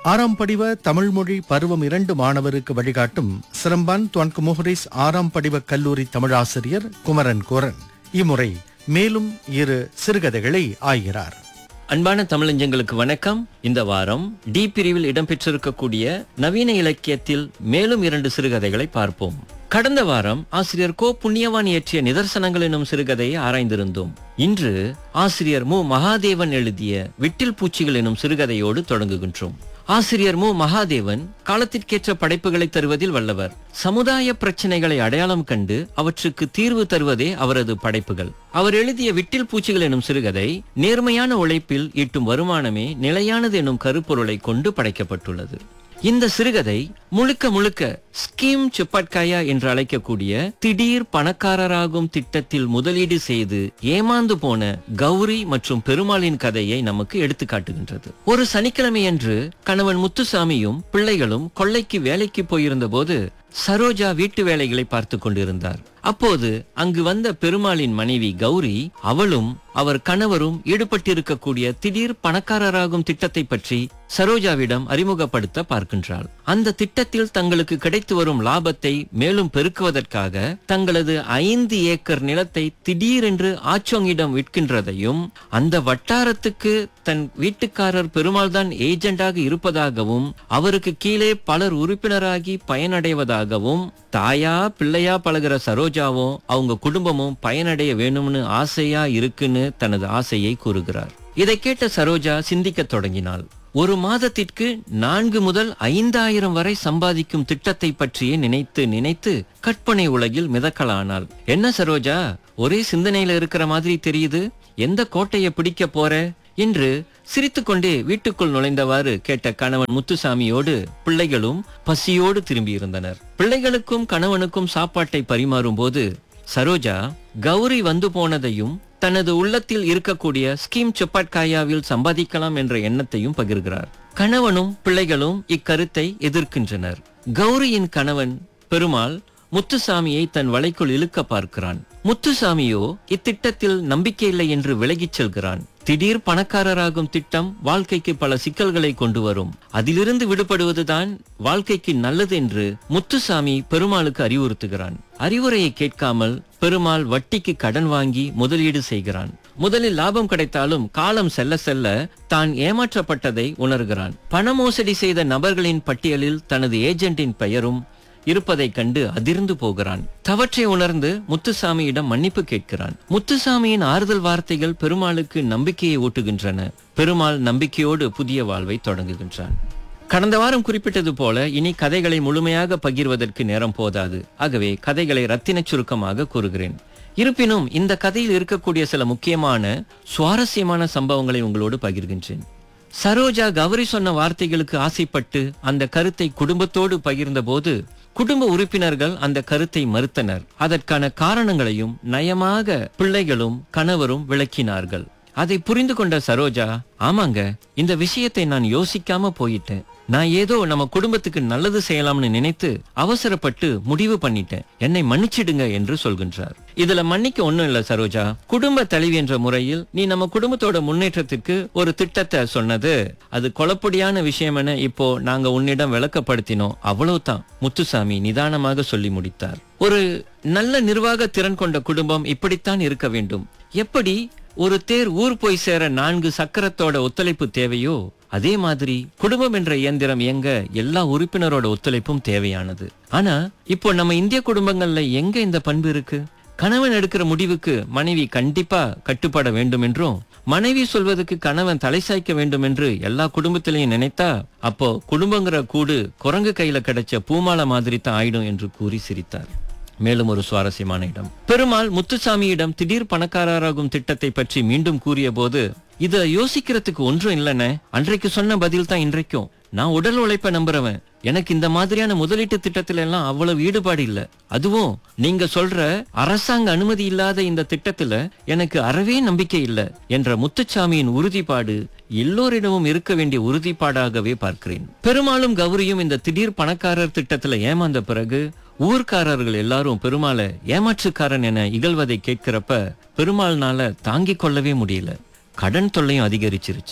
ஆறாம் படிவ தமிழ்மொழி பருவம் இரண்டு மாணவருக்கு வழிகாட்டும் சிரம்பான் துவன்கு முஹரிஸ் ஆறாம் படிவ கல்லூரி தமிழாசிரியர் குமரன் கோரன் இம்முறை மேலும் இரு சிறுகதைகளை ஆகிறார் அன்பான தமிழஞ்சங்களுக்கு வணக்கம் இந்த வாரம் டி பிரிவில் இடம்பெற்றிருக்கக்கூடிய நவீன இலக்கியத்தில் மேலும் இரண்டு சிறுகதைகளை பார்ப்போம் கடந்த வாரம் ஆசிரியர் கோ புண்ணியவான் இயற்றிய நிதர்சனங்கள் எனும் சிறுகதையை ஆராய்ந்திருந்தோம் இன்று ஆசிரியர் மு மகாதேவன் எழுதிய விட்டில் பூச்சிகள் எனும் சிறுகதையோடு தொடங்குகின்றோம் ஆசிரியர் மு மகாதேவன் காலத்திற்கேற்ற படைப்புகளை தருவதில் வல்லவர் சமுதாய பிரச்சனைகளை அடையாளம் கண்டு அவற்றுக்கு தீர்வு தருவதே அவரது படைப்புகள் அவர் எழுதிய விட்டில் பூச்சிகள் எனும் சிறுகதை நேர்மையான உழைப்பில் ஈட்டும் வருமானமே நிலையானது எனும் கருப்பொருளை கொண்டு படைக்கப்பட்டுள்ளது இந்த சிறுகதை முழுக்க முழுக்க ஸ்கீம் சுப்பட்காயா என்று அழைக்கக்கூடிய திடீர் பணக்காரராகும் திட்டத்தில் முதலீடு செய்து ஏமாந்து போன கௌரி மற்றும் பெருமாளின் கதையை நமக்கு எடுத்து காட்டுகின்றது ஒரு சனிக்கிழமையன்று கணவன் முத்துசாமியும் பிள்ளைகளும் கொள்ளைக்கு வேலைக்கு போயிருந்த போது சரோஜா வீட்டு வேலைகளை பார்த்து கொண்டிருந்தார் அப்போது அங்கு வந்த பெருமாளின் மனைவி கௌரி அவளும் அவர் கணவரும் ஈடுபட்டிருக்கக்கூடிய திடீர் பணக்காரராகும் திட்டத்தை பற்றி சரோஜாவிடம் அறிமுகப்படுத்த பார்க்கின்றாள் அந்த திட்டத்தில் தங்களுக்கு கிடைத்து வரும் லாபத்தை மேலும் பெருக்குவதற்காக தங்களது ஐந்து ஏக்கர் நிலத்தை திடீரென்று ஆச்சோங்கிடம் விற்கின்றதையும் அந்த வட்டாரத்துக்கு தன் வீட்டுக்காரர் பெருமாள் தான் ஏஜெண்டாக இருப்பதாகவும் அவருக்கு கீழே பலர் உறுப்பினராகி பயனடைவதாகவும் தாயா பிள்ளையா பழகுற சரோஜாவும் அவங்க குடும்பமும் பயனடைய வேணும்னு ஆசையா இருக்குன்னு தனது ஆசையை கூறுகிறார் இதை கேட்ட சரோஜா சிந்திக்கத் தொடங்கினாள் ஒரு மாதத்திற்கு நான்கு முதல் ஐந்தாயிரம் வரை சம்பாதிக்கும் திட்டத்தை பற்றியே நினைத்து நினைத்து கற்பனை உலகில் மிதக்கலானாள் என்ன சரோஜா ஒரே சிந்தனையில இருக்கிற மாதிரி தெரியுது எந்த கோட்டையை பிடிக்க போற என்று சிரித்துக்கொண்டே வீட்டுக்குள் நுழைந்தவாறு கேட்ட கணவன் முத்துசாமியோடு பிள்ளைகளும் பசியோடு திரும்பியிருந்தனர் பிள்ளைகளுக்கும் கணவனுக்கும் சாப்பாட்டை பரிமாறும் போது சரோஜா கௌரி வந்து போனதையும் தனது உள்ளத்தில் இருக்கக்கூடிய ஸ்கீம் சொப்பாட்காயாவில் சம்பாதிக்கலாம் என்ற எண்ணத்தையும் பகிர்கிறார் கணவனும் பிள்ளைகளும் இக்கருத்தை எதிர்க்கின்றனர் கௌரியின் கணவன் பெருமாள் முத்துசாமியை தன் வலைக்குள் இழுக்க பார்க்கிறான் முத்துசாமியோ இத்திட்டத்தில் நம்பிக்கையில்லை என்று விலகிச் செல்கிறான் திடீர் பணக்காரராகும் திட்டம் வாழ்க்கைக்கு பல சிக்கல்களை கொண்டு வரும் அதிலிருந்து விடுபடுவதுதான் வாழ்க்கைக்கு நல்லது என்று முத்துசாமி பெருமாளுக்கு அறிவுறுத்துகிறான் அறிவுரையை கேட்காமல் பெருமாள் வட்டிக்கு கடன் வாங்கி முதலீடு செய்கிறான் முதலில் லாபம் கிடைத்தாலும் காலம் செல்ல செல்ல தான் ஏமாற்றப்பட்டதை உணர்கிறான் பண மோசடி செய்த நபர்களின் பட்டியலில் தனது ஏஜென்ட்டின் பெயரும் இருப்பதைக் கண்டு அதிர்ந்து போகிறான் தவற்றை உணர்ந்து முத்துசாமியிடம் மன்னிப்பு கேட்கிறான் முத்துசாமியின் ஆறுதல் வார்த்தைகள் பெருமாளுக்கு நம்பிக்கையை ஊட்டுகின்றன பெருமாள் நம்பிக்கையோடு புதிய வாழ்வை தொடங்குகின்றான் கடந்த வாரம் குறிப்பிட்டது போல இனி கதைகளை முழுமையாக பகிர்வதற்கு நேரம் போதாது ஆகவே கதைகளை ரத்தின சுருக்கமாக கூறுகிறேன் இருப்பினும் இந்த கதையில் இருக்கக்கூடிய சில முக்கியமான சுவாரஸ்யமான சம்பவங்களை உங்களோடு பகிர்கின்றேன் சரோஜா கௌரி சொன்ன வார்த்தைகளுக்கு ஆசைப்பட்டு அந்த கருத்தை குடும்பத்தோடு பகிர்ந்தபோது குடும்ப உறுப்பினர்கள் அந்த கருத்தை மறுத்தனர் அதற்கான காரணங்களையும் நயமாக பிள்ளைகளும் கணவரும் விளக்கினார்கள் அதை புரிந்து கொண்ட சரோஜா ஆமாங்க இந்த விஷயத்தை நான் யோசிக்காம போயிட்டேன் நான் ஏதோ நம்ம குடும்பத்துக்கு நல்லது செய்யலாம்னு நினைத்து அவசரப்பட்டு முடிவு பண்ணிட்டேன் என்னை மன்னிச்சிடுங்க என்று சொல்கின்றார் இதுல மன்னிக்க ஒண்ணும் இல்ல சரோஜா குடும்ப தலைவி என்ற முறையில் நீ நம்ம குடும்பத்தோட முன்னேற்றத்துக்கு ஒரு திட்டத்தை சொன்னது அது கொலப்படியான விஷயம் என இப்போ நாங்க உன்னிடம் விளக்கப்படுத்தினோம் அவ்வளவுதான் முத்துசாமி நிதானமாக சொல்லி முடித்தார் ஒரு நல்ல நிர்வாக திறன் கொண்ட குடும்பம் இப்படித்தான் இருக்க வேண்டும் எப்படி ஒரு தேர் ஊர் போய் சேர நான்கு சக்கரத்தோட ஒத்துழைப்பு தேவையோ அதே மாதிரி குடும்பம் என்ற இயந்திரம் இயங்க எல்லா உறுப்பினரோட ஒத்துழைப்பும் தேவையானது ஆனா இப்போ நம்ம இந்திய குடும்பங்கள்ல எங்க இந்த பண்பு இருக்கு கணவன் எடுக்கிற முடிவுக்கு மனைவி கண்டிப்பா கட்டுப்பட வேண்டும் என்றும் மனைவி சொல்வதற்கு கணவன் தலை சாய்க்க வேண்டும் என்று எல்லா குடும்பத்திலையும் நினைத்தா அப்போ குடும்பங்கிற கூடு குரங்கு கையில கிடைச்ச பூமாலை மாதிரி தான் ஆயிடும் என்று கூறி சிரித்தார் மேலும் ஒரு சுவாரஸ்யமான இடம் பெருமாள் முத்துசாமியிடம் திடீர் பணக்காரராகும் திட்டத்தை பற்றி மீண்டும் கூறிய போது இத யோசிக்கிறதுக்கு ஒன்றும் இல்லைன்னு அன்றைக்கு சொன்ன பதில் தான் இன்றைக்கும் நான் உடல் உழைப்ப நம்புறவன் எனக்கு இந்த மாதிரியான முதலீட்டு திட்டத்துல எல்லாம் அவ்வளவு ஈடுபாடு இல்ல அதுவும் நீங்க சொல்ற அரசாங்க அனுமதி இல்லாத இந்த திட்டத்துல எனக்கு அறவே நம்பிக்கை இல்ல என்ற முத்துச்சாமியின் உறுதிப்பாடு எல்லோரிடமும் இருக்க வேண்டிய உறுதிப்பாடாகவே பார்க்கிறேன் பெருமாளும் கௌரியும் இந்த திடீர் பணக்காரர் திட்டத்துல ஏமாந்த பிறகு ஊர்க்காரர்கள் எல்லாரும் பெருமாளை ஏமாற்றுக்காரன் என இகழ்வதை கேட்கிறப்ப பெருமாள்னால தாங்கிக் கொள்ளவே முடியல கடன் தொல்லையும் அதிகரிச்சிருச்சு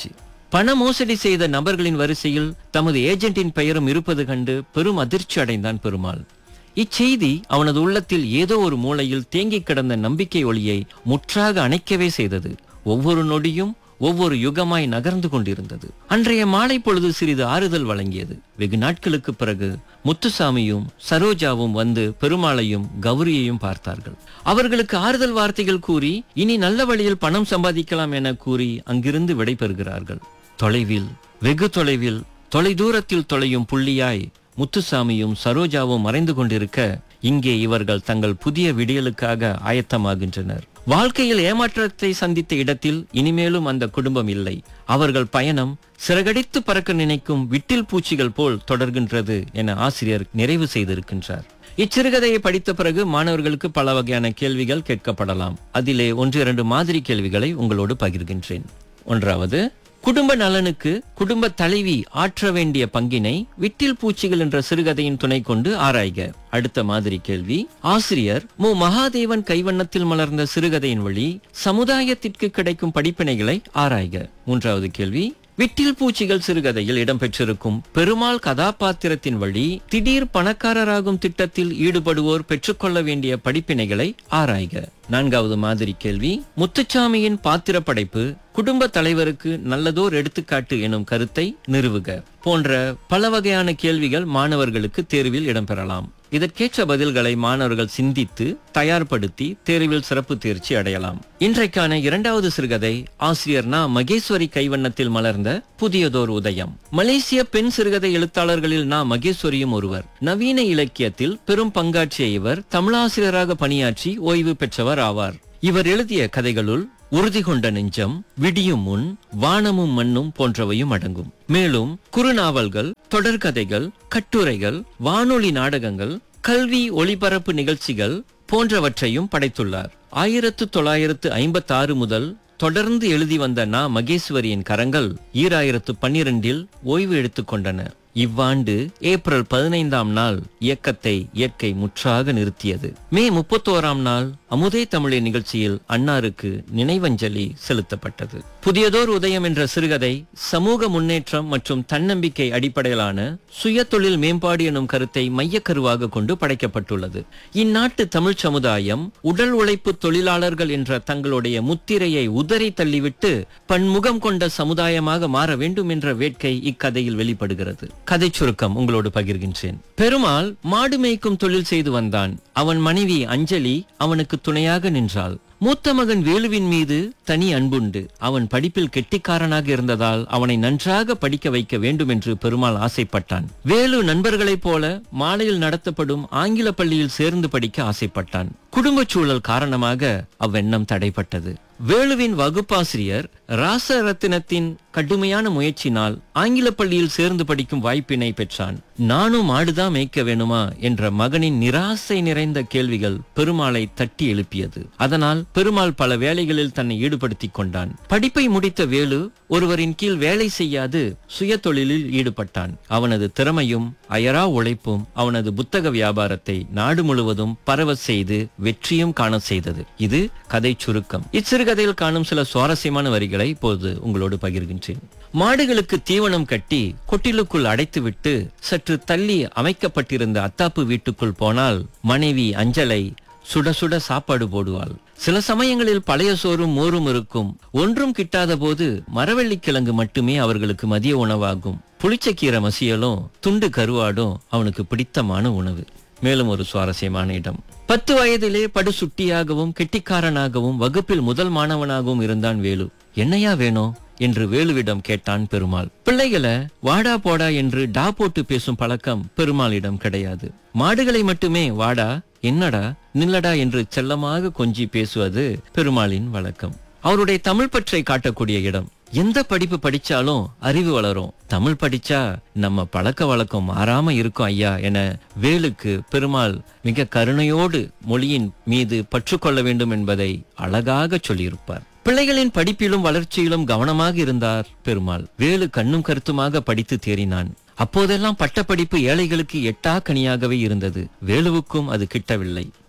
பண மோசடி செய்த நபர்களின் வரிசையில் தமது ஏஜென்ட்டின் பெயரும் இருப்பது கண்டு பெரும் அதிர்ச்சி அடைந்தான் பெருமாள் இச்செய்தி அவனது உள்ளத்தில் ஏதோ ஒரு மூலையில் தேங்கிக் கிடந்த நம்பிக்கை ஒளியை முற்றாக அணைக்கவே செய்தது ஒவ்வொரு நொடியும் ஒவ்வொரு யுகமாய் நகர்ந்து கொண்டிருந்தது அன்றைய மாலை பொழுது சிறிது ஆறுதல் வழங்கியது வெகு நாட்களுக்கு பிறகு முத்துசாமியும் சரோஜாவும் வந்து பெருமாளையும் கௌரியையும் பார்த்தார்கள் அவர்களுக்கு ஆறுதல் வார்த்தைகள் கூறி இனி நல்ல வழியில் பணம் சம்பாதிக்கலாம் என கூறி அங்கிருந்து விடைபெறுகிறார்கள் தொலைவில் வெகு தொலைவில் தொலைதூரத்தில் தொலையும் புள்ளியாய் முத்துசாமியும் சரோஜாவும் மறைந்து கொண்டிருக்க இங்கே இவர்கள் தங்கள் புதிய விடியலுக்காக ஆயத்தமாகின்றனர் வாழ்க்கையில் ஏமாற்றத்தை சந்தித்த இடத்தில் இனிமேலும் அந்த குடும்பம் இல்லை அவர்கள் பயணம் சிறகடித்து பறக்க நினைக்கும் விட்டில் பூச்சிகள் போல் தொடர்கின்றது என ஆசிரியர் நிறைவு செய்திருக்கின்றார் இச்சிறுகதையை படித்த பிறகு மாணவர்களுக்கு பல வகையான கேள்விகள் கேட்கப்படலாம் அதிலே ஒன்று இரண்டு மாதிரி கேள்விகளை உங்களோடு பகிர்கின்றேன் ஒன்றாவது குடும்ப நலனுக்கு குடும்ப தலைவி ஆற்ற வேண்டிய பங்கினை விட்டில் பூச்சிகள் என்ற சிறுகதையின் துணை கொண்டு ஆராய்க அடுத்த மாதிரி கேள்வி ஆசிரியர் மு மகாதேவன் கைவண்ணத்தில் மலர்ந்த சிறுகதையின் வழி சமுதாயத்திற்கு கிடைக்கும் படிப்பினைகளை ஆராய்க மூன்றாவது கேள்வி விட்டில் பூச்சிகள் சிறுகதையில் இடம்பெற்றிருக்கும் பெருமாள் கதாபாத்திரத்தின் வழி திடீர் பணக்காரராகும் திட்டத்தில் ஈடுபடுவோர் பெற்றுக்கொள்ள வேண்டிய படிப்பினைகளை ஆராய்க நான்காவது மாதிரி கேள்வி முத்துச்சாமியின் பாத்திர படைப்பு குடும்ப தலைவருக்கு நல்லதோர் எடுத்துக்காட்டு எனும் கருத்தை நிறுவுக போன்ற பல வகையான கேள்விகள் மாணவர்களுக்கு தேர்வில் இடம்பெறலாம் இதற்கேற்ற பதில்களை மாணவர்கள் சிந்தித்து தயார்படுத்தி தேர்வில் சிறப்பு தேர்ச்சி அடையலாம் இன்றைக்கான இரண்டாவது சிறுகதை ஆசிரியர் நா மகேஸ்வரி கைவண்ணத்தில் மலர்ந்த புதியதோர் உதயம் மலேசிய பெண் சிறுகதை எழுத்தாளர்களில் நா மகேஸ்வரியும் ஒருவர் நவீன இலக்கியத்தில் பெரும் பங்காற்றிய இவர் தமிழாசிரியராக பணியாற்றி ஓய்வு பெற்றவர் ஆவார் இவர் எழுதிய கதைகளுள் உறுதி கொண்ட நெஞ்சம் விடியும் முன் வானமும் மண்ணும் போன்றவையும் அடங்கும் மேலும் குறுநாவல்கள் தொடர்கதைகள் கட்டுரைகள் வானொலி நாடகங்கள் கல்வி ஒளிபரப்பு நிகழ்ச்சிகள் போன்றவற்றையும் படைத்துள்ளார் ஆயிரத்து தொள்ளாயிரத்து ஐம்பத்தி ஆறு முதல் தொடர்ந்து எழுதி வந்த நா மகேஸ்வரியின் கரங்கள் ஈராயிரத்து பன்னிரண்டில் ஓய்வு எடுத்துக் கொண்டன இவ்வாண்டு ஏப்ரல் பதினைந்தாம் நாள் இயக்கத்தை இயற்கை முற்றாக நிறுத்தியது மே முப்பத்தோராம் நாள் அமுதே தமிழே நிகழ்ச்சியில் அன்னாருக்கு நினைவஞ்சலி செலுத்தப்பட்டது புதியதோர் உதயம் என்ற சிறுகதை சமூக முன்னேற்றம் மற்றும் தன்னம்பிக்கை அடிப்படையிலான சுய தொழில் மேம்பாடு எனும் கருத்தை மையக்கருவாக கொண்டு படைக்கப்பட்டுள்ளது இந்நாட்டு தமிழ் சமுதாயம் உடல் உழைப்பு தொழிலாளர்கள் என்ற தங்களுடைய முத்திரையை உதறி தள்ளிவிட்டு பன்முகம் கொண்ட சமுதாயமாக மாற வேண்டும் என்ற வேட்கை இக்கதையில் வெளிப்படுகிறது கதை சுருக்கம் உங்களோடு பகிர்கின்றேன் பெருமாள் மாடு மேய்க்கும் தொழில் செய்து வந்தான் அவன் மனைவி அஞ்சலி அவனுக்கு துணையாக நின்றாள் மூத்த மகன் வேலுவின் மீது தனி அன்புண்டு அவன் படிப்பில் கெட்டிக்காரனாக இருந்ததால் அவனை நன்றாக படிக்க வைக்க வேண்டும் என்று பெருமாள் ஆசைப்பட்டான் வேலு நண்பர்களைப் போல மாலையில் நடத்தப்படும் ஆங்கில பள்ளியில் சேர்ந்து படிக்க ஆசைப்பட்டான் குடும்பச் சூழல் காரணமாக அவ்வெண்ணம் தடைப்பட்டது வேலுவின் வகுப்பாசிரியர் ராசரத்தினத்தின் கடுமையான முயற்சினால் ஆங்கில பள்ளியில் சேர்ந்து படிக்கும் வாய்ப்பினை பெற்றான் நானும் ஆடுதான் மேய்க்க வேணுமா என்ற மகனின் நிராசை நிறைந்த கேள்விகள் பெருமாளை தட்டி எழுப்பியது அதனால் பெருமாள் பல வேலைகளில் தன்னை ஈடுபடுத்திக் கொண்டான் படிப்பை முடித்த வேலு ஒருவரின் கீழ் வேலை செய்யாது சுய தொழிலில் ஈடுபட்டான் அவனது திறமையும் அயரா உழைப்பும் அவனது புத்தக வியாபாரத்தை நாடு முழுவதும் பரவ செய்து வெற்றியும் காண செய்தது இது கதை சுருக்கம் இச்சிறுகதையில் காணும் சில சுவாரஸ்யமான வரிகளை இப்போது உங்களோடு பகிர்கின்றேன் மாடுகளுக்கு தீவனம் கட்டி கொட்டிலுக்குள் அடைத்துவிட்டு சற்று தள்ளி அமைக்கப்பட்டிருந்த அத்தாப்பு வீட்டுக்குள் போனால் மனைவி அஞ்சலை சுட சுட சாப்பாடு போடுவாள் சில சமயங்களில் பழைய சோறும் மோரும் இருக்கும் ஒன்றும் கிட்டாத போது மரவள்ளிக்கிழங்கு மட்டுமே அவர்களுக்கு மதிய உணவாகும் புளிச்சக்கீரை மசியலும் துண்டு கருவாடும் அவனுக்கு பிடித்தமான உணவு மேலும் ஒரு சுவாரஸ்யமான இடம் பத்து வயதிலே படு சுட்டியாகவும் கெட்டிக்காரனாகவும் வகுப்பில் முதல் மாணவனாகவும் இருந்தான் வேலு என்னையா வேணும் என்று வேலுவிடம் கேட்டான் பெருமாள் பிள்ளைகளை வாடா போடா என்று டா போட்டு பேசும் பழக்கம் பெருமாளிடம் கிடையாது மாடுகளை மட்டுமே வாடா என்னடா நில்லடா என்று செல்லமாக கொஞ்சி பேசுவது பெருமாளின் வழக்கம் அவருடைய தமிழ் பற்றை காட்டக்கூடிய இடம் எந்த படிப்பு படிச்சாலும் அறிவு வளரும் தமிழ் படிச்சா நம்ம பழக்க வழக்கம் மாறாம இருக்கும் ஐயா என வேலுக்கு பெருமாள் மிக கருணையோடு மொழியின் மீது பற்று கொள்ள வேண்டும் என்பதை அழகாக சொல்லியிருப்பார் பிள்ளைகளின் படிப்பிலும் வளர்ச்சியிலும் கவனமாக இருந்தார் பெருமாள் வேலு கண்ணும் கருத்துமாக படித்து தேறினான் அப்போதெல்லாம் பட்டப்படிப்பு ஏழைகளுக்கு எட்டா கனியாகவே இருந்தது வேலுவுக்கும் அது கிட்டவில்லை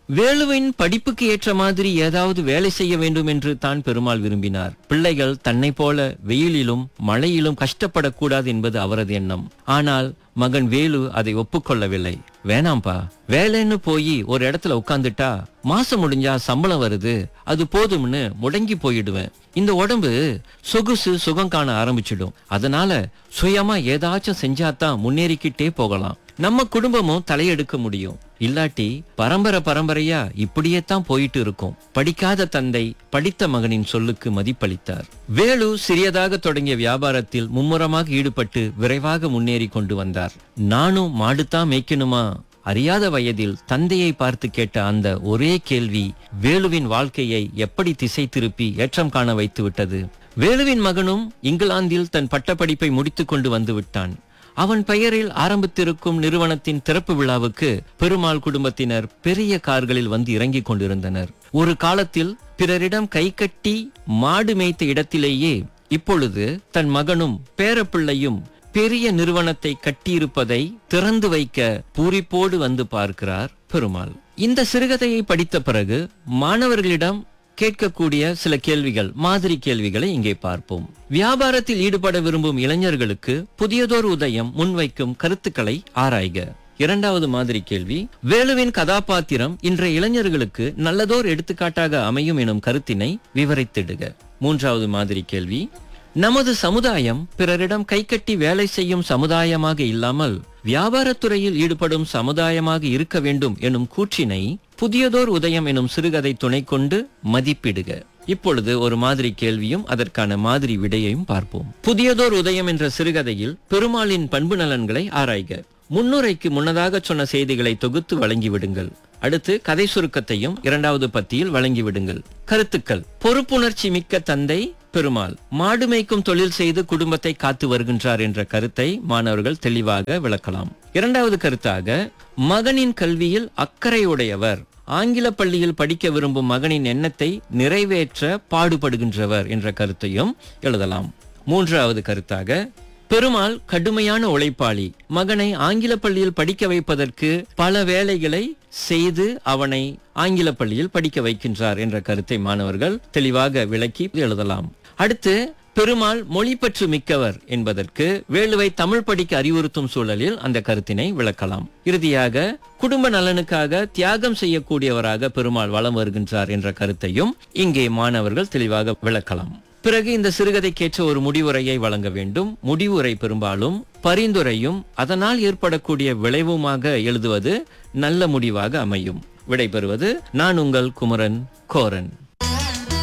வேலுவின் படிப்புக்கு ஏற்ற மாதிரி ஏதாவது வேலை செய்ய வேண்டும் என்று தான் பெருமாள் விரும்பினார் பிள்ளைகள் தன்னை போல வெயிலிலும் மழையிலும் கஷ்டப்படக்கூடாது என்பது அவரது எண்ணம் ஆனால் மகன் வேலு அதை ஒப்புக்கொள்ளவில்லை வேணாம்பா வேலைன்னு போய் ஒரு இடத்துல உட்காந்துட்டா மாசம் முடிஞ்சா சம்பளம் வருது அது போதும்னு முடங்கி போயிடுவேன் இந்த உடம்பு சொகுசு சுகம் காண ஆரம்பிச்சிடும் அதனால சுயமா ஏதாச்சும் செஞ்சாதான் முன்னேறிக்கிட்டே போகலாம் நம்ம குடும்பமும் தலையெடுக்க முடியும் இல்லாட்டி பரம்பரை பரம்பரையா இப்படியே தான் போயிட்டு இருக்கும் படிக்காத தந்தை படித்த மகனின் சொல்லுக்கு மதிப்பளித்தார் வேலு சிறியதாக தொடங்கிய வியாபாரத்தில் மும்முரமாக ஈடுபட்டு விரைவாக முன்னேறி கொண்டு வந்தார் நானும் மாடுதான் மேய்க்கணுமா அறியாத வயதில் தந்தையை பார்த்து கேட்ட அந்த ஒரே கேள்வி வேலுவின் வாழ்க்கையை எப்படி திசை திருப்பி ஏற்றம் காண வைத்து விட்டது வேலுவின் மகனும் இங்கிலாந்தில் தன் பட்டப்படிப்பை முடித்துக் கொண்டு வந்து விட்டான் அவன் பெயரில் ஆரம்பித்திருக்கும் நிறுவனத்தின் திறப்பு விழாவுக்கு பெருமாள் குடும்பத்தினர் பெரிய கார்களில் வந்து இறங்கிக் கொண்டிருந்தனர் ஒரு காலத்தில் பிறரிடம் கை கட்டி மாடு மேய்த்த இடத்திலேயே இப்பொழுது தன் மகனும் பேரப்பிள்ளையும் பெரிய நிறுவனத்தை கட்டியிருப்பதை திறந்து வைக்க பூரிப்போடு வந்து பார்க்கிறார் பெருமாள் இந்த சிறுகதையை படித்த பிறகு மாணவர்களிடம் கேட்கக்கூடிய சில கேள்விகள் மாதிரி கேள்விகளை இங்கே பார்ப்போம் வியாபாரத்தில் ஈடுபட விரும்பும் இளைஞர்களுக்கு புதியதோர் உதயம் முன்வைக்கும் கருத்துக்களை ஆராய்க இரண்டாவது மாதிரி கேள்வி வேலுவின் கதாபாத்திரம் இன்றைய இளைஞர்களுக்கு நல்லதோர் எடுத்துக்காட்டாக அமையும் எனும் கருத்தினை விவரித்திடுக மூன்றாவது மாதிரி கேள்வி நமது சமுதாயம் பிறரிடம் கைகட்டி வேலை செய்யும் சமுதாயமாக இல்லாமல் வியாபாரத்துறையில் ஈடுபடும் சமுதாயமாக இருக்க வேண்டும் எனும் கூற்றினை புதியதோர் உதயம் எனும் சிறுகதை துணை கொண்டு மதிப்பிடுக இப்பொழுது ஒரு மாதிரி கேள்வியும் அதற்கான மாதிரி விடையையும் பார்ப்போம் புதியதோர் உதயம் என்ற சிறுகதையில் பெருமாளின் பண்பு நலன்களை ஆராய்க முன்னுரைக்கு முன்னதாக சொன்ன செய்திகளை தொகுத்து வழங்கிவிடுங்கள் அடுத்து கதை சுருக்கத்தையும் இரண்டாவது பத்தியில் வழங்கிவிடுங்கள் கருத்துக்கள் பொறுப்புணர்ச்சி மிக்க தந்தை பெருமாள் மாடு மேய்க்கும் தொழில் செய்து குடும்பத்தை காத்து வருகின்றார் என்ற கருத்தை மாணவர்கள் தெளிவாக விளக்கலாம் இரண்டாவது கருத்தாக மகனின் கல்வியில் அக்கறையுடையவர் ஆங்கில பள்ளியில் படிக்க விரும்பும் மகனின் எண்ணத்தை நிறைவேற்ற பாடுபடுகின்றவர் என்ற கருத்தையும் எழுதலாம் மூன்றாவது கருத்தாக பெருமாள் கடுமையான உழைப்பாளி மகனை ஆங்கில பள்ளியில் படிக்க வைப்பதற்கு பல வேலைகளை செய்து அவனை ஆங்கில பள்ளியில் படிக்க வைக்கின்றார் என்ற கருத்தை மாணவர்கள் தெளிவாக விளக்கி எழுதலாம் அடுத்து பெருமாள் மொழிப்பற்று மிக்கவர் என்பதற்கு வேலுவை தமிழ் படிக்க அறிவுறுத்தும் சூழலில் அந்த கருத்தினை விளக்கலாம் இறுதியாக குடும்ப நலனுக்காக தியாகம் செய்யக்கூடியவராக பெருமாள் வலம் வருகின்றார் என்ற கருத்தையும் இங்கே மாணவர்கள் தெளிவாக விளக்கலாம் பிறகு இந்த சிறுகதைக்கேற்ற ஒரு முடிவுரையை வழங்க வேண்டும் முடிவுரை பெரும்பாலும் பரிந்துரையும் அதனால் ஏற்படக்கூடிய விளைவுமாக எழுதுவது நல்ல முடிவாக அமையும் விடைபெறுவது நான் உங்கள் குமரன் கோரன்